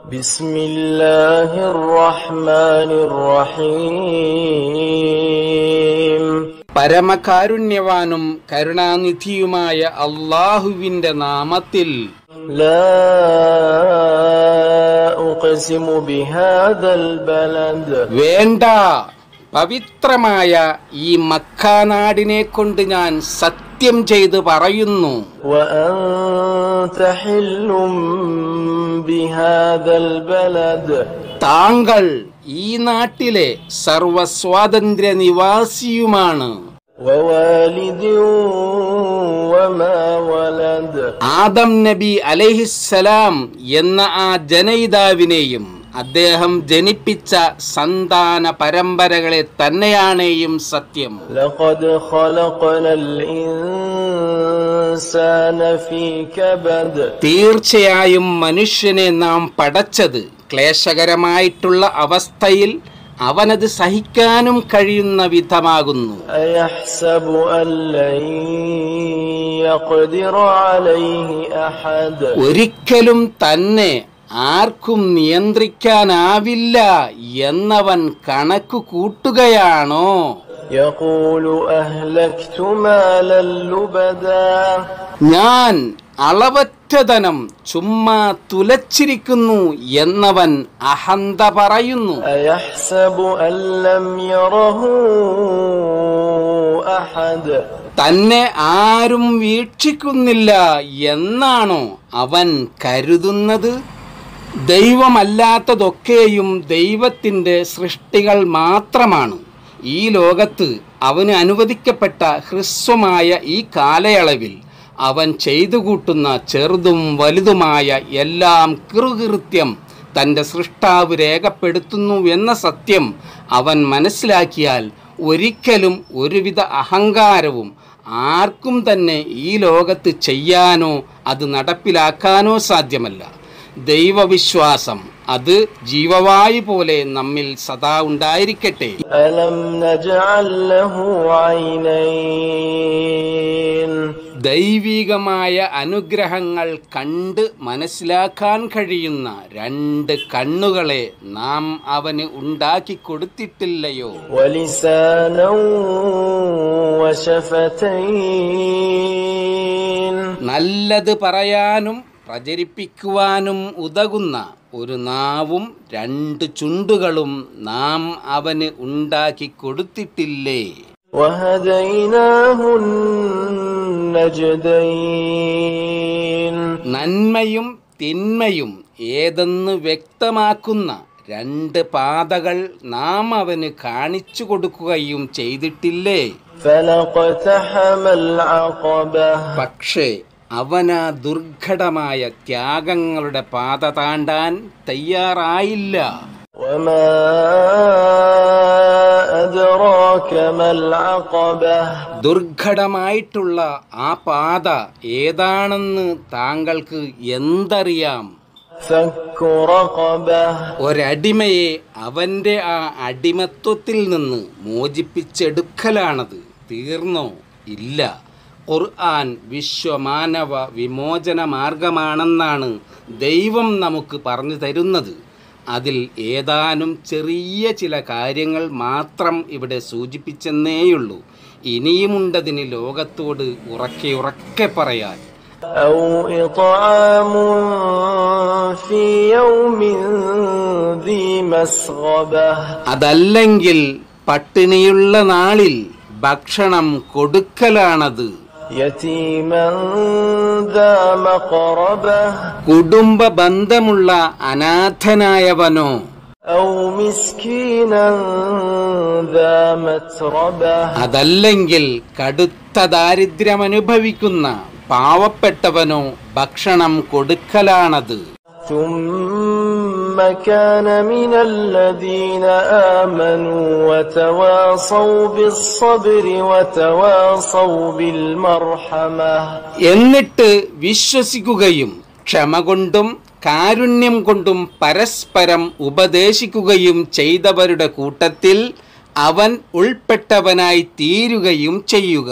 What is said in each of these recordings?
بسم الله الرحمن الرحيم പരമകാരുണ്യവാനും കരുണാനിധിയുമായ അള്ളാഹുവിന്റെ നാമത്തിൽ لا أقسم بهذا البلد വേണ്ട പവിത്രമായ ഈ മക്കാനാടിനെ കൊണ്ട് ഞാൻ സത്യം ചെയ്ത് പറയുന്നു وأنت حل بهذا البلد താങ്കൾ ഈ നാട്ടിലെ സർവസ്വാതന്ത്ര്യ നിവാസിയുമാണ് ووالد وما ولد ആദം നബി അലൈഹിസ്സലാം എന്ന ആ ജനയിതാവിനെയും അദ്ദേഹം ജനിപ്പിച്ച സന്താന പരമ്പരകളെ തന്നെയാണേയും സത്യം لقد خلقنا الإنسان في كبد തീർച്ചയായും മനുഷ്യനെ നാം പടച്ചത് ക്ലേശകരമായിട്ടുള്ള അവസ്ഥയിൽ അവനത് സഹിക്കാനും കഴിയുന്ന വിധമാകുന്നു أيحسب أن لن يقدر عليه أحد ഒരിക്കലും തന്നെ ആർക്കും നിയന്ത്രിക്കാനാവില്ല എന്നവൻ കണക്കു കൂട്ടുകയാണോ يقول أهلكت مالا لبدا ഞാൻ അളവറ്റ ധനം ചുമ്മാ തുലച്ചിരിക്കുന്നു എന്നവൻ അഹന്ത പറയുന്നു أيحسب أن لم يره أحد തന്നെ ആരും വീക്ഷിക്കുന്നില്ല എന്നാണോ അവൻ കരുതുന്നത് ദൈവമല്ലാത്തതൊക്കെയും ദൈവത്തിൻ്റെ സൃഷ്ടികൾ മാത്രമാണ് ഈ ലോകത്ത് അവന് അനുവദിക്കപ്പെട്ട ഹ്രസ്വമായ ഈ കാലയളവിൽ അവൻ ചെയ്തു കൂട്ടുന്ന ചെറുതും വലുതുമായ എല്ലാം കിറുകൃത്യം തൻ്റെ സൃഷ്ടാവ് രേഖപ്പെടുത്തുന്നു എന്ന സത്യം അവൻ മനസ്സിലാക്കിയാൽ ഒരിക്കലും ഒരുവിധ അഹങ്കാരവും ആർക്കും തന്നെ ഈ ലോകത്ത് ചെയ്യാനോ അത് നടപ്പിലാക്കാനോ സാധ്യമല്ല ദൈവവിശ്വാസം അത് ജീവവായു പോലെ നമ്മിൽ സദാ ഉണ്ടായിരിക്കട്ടെ ألم نجعل له عينين ദൈവികമായ അനുഗ്രഹങ്ങൾ കണ്ട് മനസ്സിലാക്കാൻ കഴിയുന്ന രണ്ട് കണ്ണുകളെ നാം അവന് ഉണ്ടാക്കി കൊടുത്തിട്ടില്ലയോ ولسانا وشفتين നല്ലത് പറയാനും പ്രചരിപ്പിക്കുവാനും ഉതകുന്ന ഒരു നാവും രണ്ട് ചുണ്ടുകളും നാം അവന് ഉണ്ടാക്കി കൊടുത്തിട്ടില്ലേ وهديناه النجدين നന്മയും തിന്മയും ഏതെന്ന് വ്യക്തമാക്കുന്ന രണ്ട് പാതകൾ നാം അവന് കാണിച്ചു കൊടുക്കുകയും ചെയ്തിട്ടില്ലേ فلاقتحم العقبة പക്ഷേ അവനാ ദുർഘടമായ ത്യാഗങ്ങളുടെ പാത താണ്ടാൻ തയ്യാറായില്ല وما أدراك ما العقبة ദുർഘടമായിട്ടുള്ള ആ പാത ഏതാണെന്ന് താങ്കൾക്ക് എന്തറിയാം فك رقبة ഒരടിമയെ അവന്റെ ആ അടിമത്വത്തിൽ നിന്ന് മോചിപ്പിച്ചെടുക്കലാണത് തീർന്നോ ഇല്ല ഖുർആൻ വിശ്വമാനവ വിമോചന മാർഗമാണെന്നാണ് ദൈവം നമുക്ക് പറഞ്ഞു തരുന്നത് അതിൽ ഏതാനും ചെറിയ ചില കാര്യങ്ങൾ മാത്രം ഇവിടെ സൂചിപ്പിച്ചെന്നേയുള്ളൂ ഇനിയുമുണ്ടതിന് ലോകത്തോട് ഉറക്കെ ഉറക്കെ പറയാൻ أو إطعام في يوم ذي مسغبة അതല്ലെങ്കിൽ പട്ടിണിയുള്ള നാളിൽ ഭക്ഷണം കൊടുക്കലാണത് يتيما ذا مقربة കുടുംബ ബന്ധമുള്ള അനാഥനായവനോ أو مسكينا ذا متربة അതല്ലെങ്കിൽ കടുത്ത ദാരിദ്ര്യമനുഭവിക്കുന്ന പാവപ്പെട്ടവനോ ഭക്ഷണം കൊടുക്കലാണത് ثم كان من الذين آمنوا وتواصوا بالصبر وتواصوا بالمرحمة എന്നിട്ട് വിശ്വസിക്കുകയും ക്ഷമ കൊണ്ടും കാരുണ്യം കൊണ്ടും പരസ്പരം ഉപദേശിക്കുകയും ചെയ്തവരുടെ കൂട്ടത്തിൽ അവൻ ഉൾപ്പെട്ടവനായി തീരുകയും ചെയ്യുക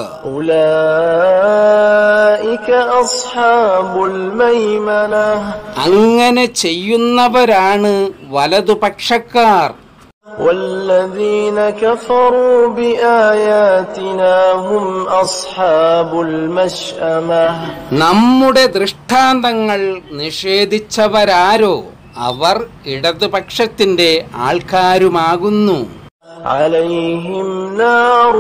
أولئك أصحاب الميمنة അങ്ങനെ ചെയ്യുന്നവരാണ് വലതുപക്ഷക്കാർ والذين كفروا بآياتنا هم أصحاب المشأمة നമ്മുടെ ദൃഷ്ടാന്തങ്ങൾ നിഷേധിച്ചവരാരോ അവർ ഇടതുപക്ഷത്തിന്റെ ആൾക്കാരുമാകുന്നു عليهم نار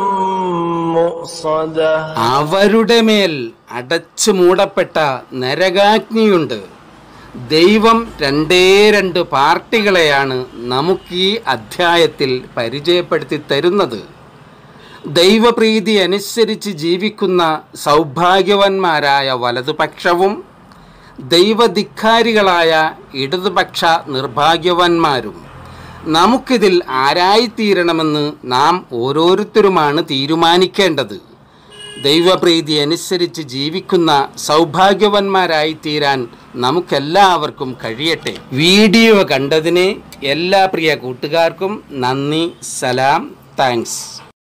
مؤصدة അവരുടെ മേൽ അടച്ചു മൂടപ്പെട്ട നരകാഗ്നിയുണ്ട് ദൈവം രണ്ടേ രണ്ട് പാർട്ടികളെയാണ് നമുക്ക് ഈ അധ്യായത്തിൽ പരിചയപ്പെടുത്തി തരുന്നത് ദൈവപ്രീതി അനുസരിച്ച് ജീവിക്കുന്ന സൗഭാഗ്യവന്മാരായ വലതുപക്ഷവും ദൈവധിക്കാരികളായ ഇടതുപക്ഷ നിർഭാഗ്യവാന്മാരും നമുക്കിതിൽ ആരായിത്തീരണമെന്ന് നാം ഓരോരുത്തരുമാണ് തീരുമാനിക്കേണ്ടത് ദൈവപ്രീതി അനുസരിച്ച് ജീവിക്കുന്ന സൗഭാഗ്യവന്മാരായി തീരാൻ നമുക്കെല്ലാവർക്കും കഴിയട്ടെ വീഡിയോ കണ്ടതിന് എല്ലാ പ്രിയ കൂട്ടുകാർക്കും നന്ദി സലാം താങ്ക്സ്